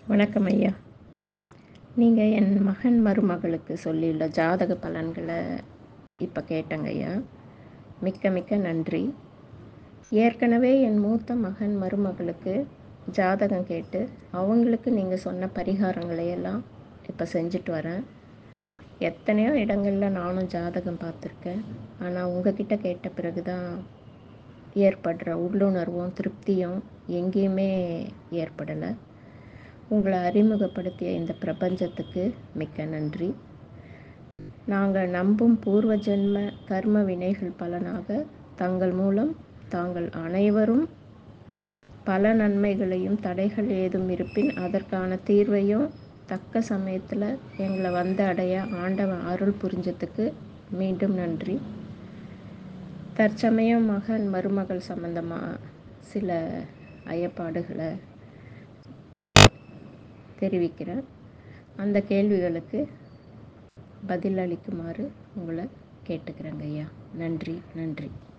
வணக்கம் ஐயா நீங்கள் என் மகன் மருமகளுக்கு சொல்லியுள்ள ஜாதக பலன்களை இப்போ கேட்டங்க ஐயா மிக்க மிக்க நன்றி ஏற்கனவே என் மூத்த மகன் மருமகளுக்கு ஜாதகம் கேட்டு அவங்களுக்கு நீங்கள் சொன்ன பரிகாரங்களை எல்லாம் இப்போ செஞ்சுட்டு வரேன் எத்தனையோ இடங்களில் நானும் ஜாதகம் பார்த்துருக்கேன் ஆனால் உங்ககிட்ட கேட்ட பிறகு தான் ஏற்படுற உள்ளுணர்வும் திருப்தியும் எங்கேயுமே ஏற்படலை உங்களை அறிமுகப்படுத்திய இந்த பிரபஞ்சத்துக்கு மிக்க நன்றி நாங்கள் நம்பும் பூர்வ ஜென்ம கர்ம வினைகள் பலனாக தங்கள் மூலம் தாங்கள் அனைவரும் பல நன்மைகளையும் தடைகள் ஏதும் இருப்பின் அதற்கான தீர்வையும் தக்க சமயத்தில் எங்களை வந்து அடைய ஆண்டவன் அருள் புரிஞ்சதுக்கு மீண்டும் நன்றி தற்சமயம் மகன் மருமகள் சம்பந்தமாக சில ஐயப்பாடுகளை தெரிவிக்கிறேன் அந்த கேள்விகளுக்கு பதில் அளிக்குமாறு உங்களை கேட்டுக்கிறேங்க ஐயா நன்றி நன்றி